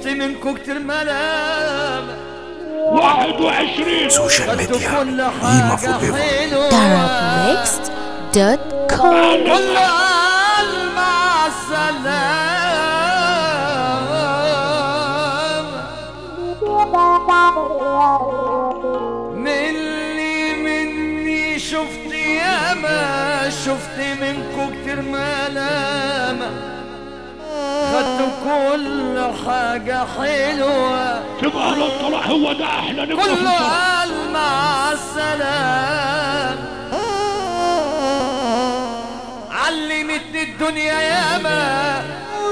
شفت منكم كتير ملام 21 سوشيال خدتوا ميديا كل قيمة حاجة فوق حلوة darabmixed.com كل قال مع السلامة مني مني شفت ياما شفت منكم كتير ملامة خدتوا كل حاجة حلوة تبقى لو طلع هو ده احلى نبقى كل في الصف. قال مع السلامة علمتني الدنيا ياما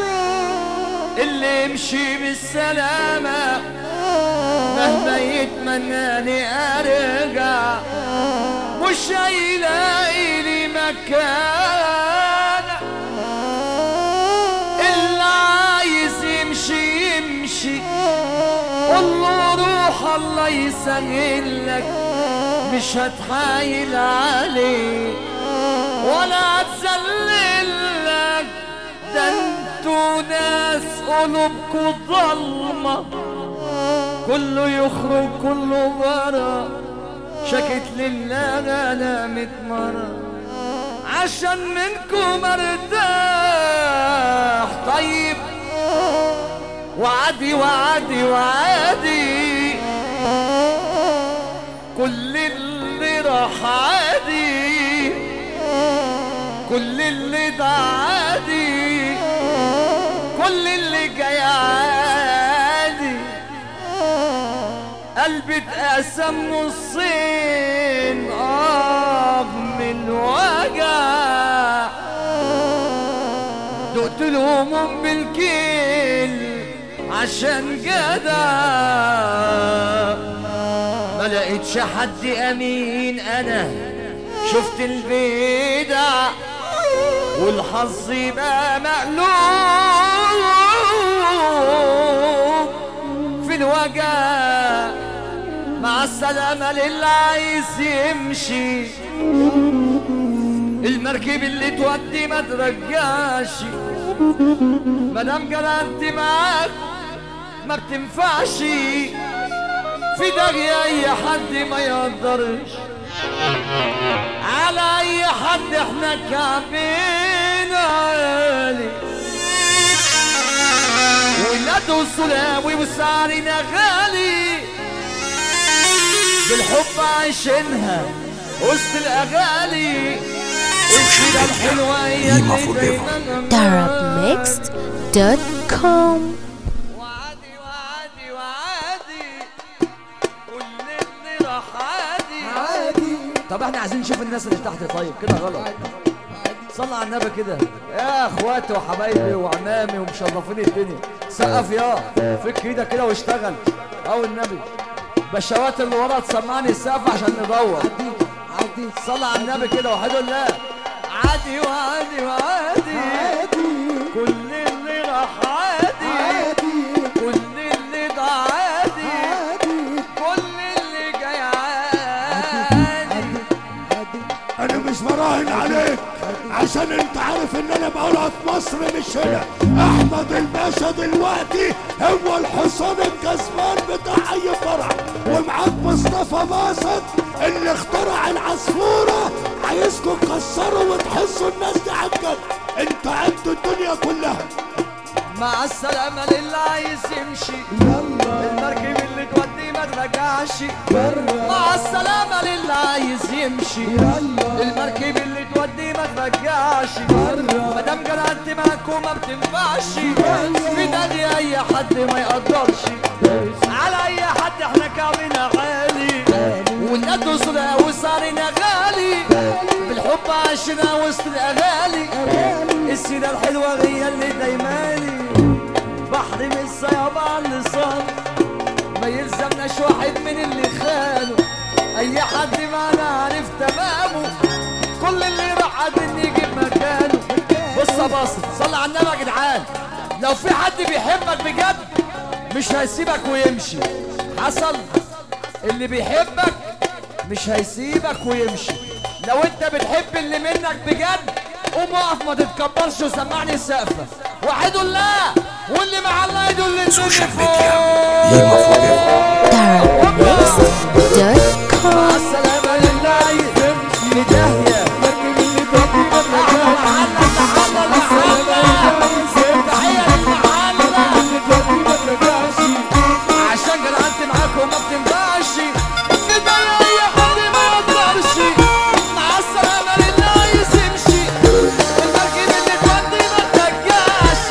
اللي يمشي بالسلامة مهما يتمناني ارجع مش هيلاقي لي مكان اللي عايز يمشي يمشي والله روح الله يسهل لك مش هتحايل عليه ولا هتذلل لك ده انتوا ناس قلوبكوا ضلمة كله يخرج كله برا شكت لله انا متمرة عشان منكم ارتاح طيب وعدي وعدي وعدي كل اللي راح عادي كل اللي ده عادي كل اللي جاي عادي قلبي اتقسم نصين اه من وجع دقت الهموم بالكيل عشان جدع ما لقيتش حد امين انا شفت البدع والحظ بقى مقلوب في الوجع مع السلامة للي عايز يمشي المركب اللي تودي ما ترجعش مادام جرأت معاك ما بتنفعش في داهية اي حد ما يقدرش على اي حد احنا كعبين عالي ولاد سلاوي وسعرنا غالي بالحب عايشينها وسط الاغالي السيرة الحلوة هي قيمة اللي forever. دايما darabmixed.com وعادي وعادي وعادي كل اللي راح عادي عادي طب احنا عايزين نشوف الناس اللي تحت طيب كده غلط صلى على النبي كده يا اخواتي وحبايبي وعمامي ومشرفين الدنيا سقف يا فك ايدك كده واشتغل او النبي بشوات اللي ورا تسمعني السقف عشان ندور عادي عادي صلى على النبي كده وحده الله عادي وعادي وعادي عادي كل اللي راح عادي عادي كل اللي ده عادي عادي كل اللي جاي عادي عادي انا مش براهن عليك عشان انت عارف ان انا بقولها في مصر مش هنا احمد الباشا دلوقتي هو الحصان الكسبان بتاع اي فرع ومعاك مصطفى باسط اللي اخترع العصفورة عايزكم تكسروا وتحسوا الناس دي عجل انت قد الدنيا كلها مع السلامة للي عايز يمشي يلا المركب اللي تودي ما ترجعش برا مع السلامة للي عايز يمشي يلا المركب اللي تودي ما ترجعش برا مادام جرأت معاكم ما بتنفعش في داهية اي حد ما يقدرش على اي حد احنا كعبنا عالي ولاد صدى وصارنا غالي بالحب عشنا وسط الاغاني السيرة الحلوة هي اللي دايماني بحر من الصيابة على اللسان ما يلزمناش واحد من اللي خانه اي حد معنا عارف تمامه كل اللي راح عادل يجيب مكانه بص يا باص صلي على النبي يا جدعان لو في حد بيحبك بجد مش هيسيبك ويمشي حصل اللي بيحبك مش هيسيبك ويمشي لو انت بتحب اللي منك بجد قوم اقف ما تتكبرش وسمعني السقفة وحد الله واللي مع الله يدل سوشيال ميديا ديما فور darabmix.com السلامة لله في داهية عشان قرأت معاكم ما بتنفعش في الدنيا اي حد ما يقدرش مع السلامة لله يمشي المركب اللي تودي ما ترجعش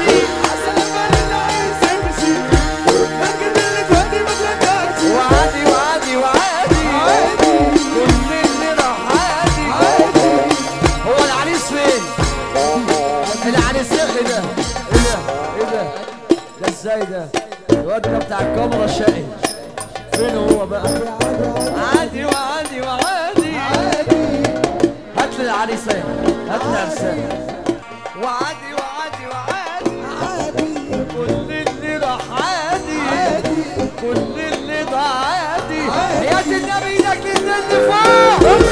وعادي وعادي وعادي كل اللي راح عادي هو العريس فين؟ العريس ايه ده؟ ايه ده؟ ايه ده؟ ده ازاي ده؟ الواد ده بتاع الكاميرا شقي فين هو بقى؟ عادي وعادي وعادي هات لي العريس اهي هات لي عرسان وعادي وعادي وعادي كل اللي راح عادي كل اللي ضاع عادي يا النبي ايدك للنت فوق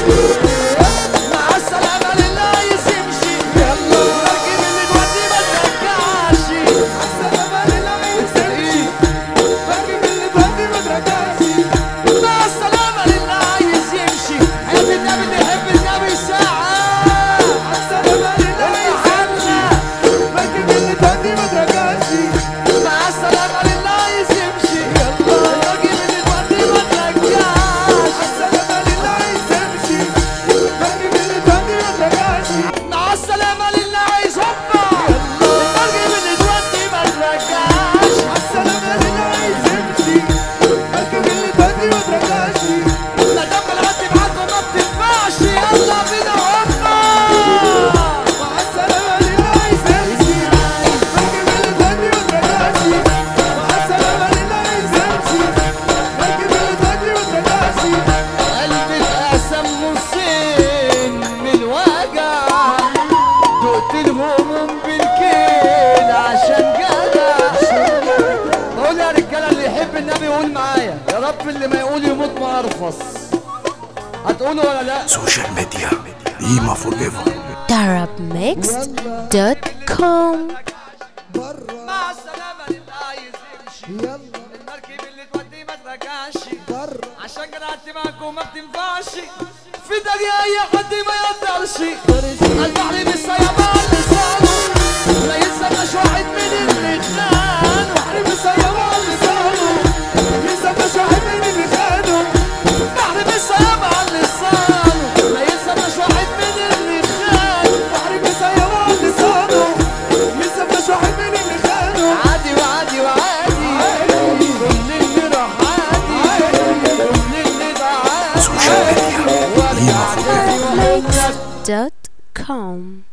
مع السلامة لله يمشي يلا الراجل اللي تودي ما ترجعش مع السلامة لله يمشي الراجل اللي تودي ما ترجعش مع السلامة لله يمشي حياة النبي اللي يحب النبي ساعة مع السلامة لله يمشي الراجل اللي تودي ما ترجعش مع السلامة لله يمشي يلا الراجل اللي تودي ما ترجعش مع السلامة لله يمشي الراجل اللي تودي ما ترجعش مع السلامة لله عايز هوبا الراجل اللي تودي ما ترجعش مع السلامة لله عايز يمشي الراجل اللي تودي ما ترجعش لا دم العدي معاكم ما بتنفعش يلا بينا هوبا مع السلامة لله عايز يمشي الراجل اللي تودي ما ترجعش مع السلامة لله عايز يمشي الراجل اللي تودي ما ترجعش قلبي اتقسم نصين من الوجع دقت الهموم بالكيل عشان جدع بقول يا رجاله اللي يحب النبي يقول معايا يا رب اللي ما يقول يموت مقرفص هتقولوا ولا لا سوشيال ميديا ديما فور ايفر darabmix.com مع السلامه لله عايز يمشي المركب اللي تودي ما ترجعش عشان كده قعدت معاكم ما بتنفعش في دنيا اي حد ما يقدرش البحر بالسيابة على لسانه ما يلزمناش واحد من اللي خان بحر بالسيابة على لسانه يلزمناش واحد من اللي خانه بحر بالسيابة على لسانه ما يلزمناش واحد من اللي خان بحر بالسيابة على لسانه يلزمناش واحد من اللي خانه عادي وعادي وعادي كل اللي راح عادي كل اللي ضاع عادي سوشيال ميديا ديما فور ايفر darabmix.com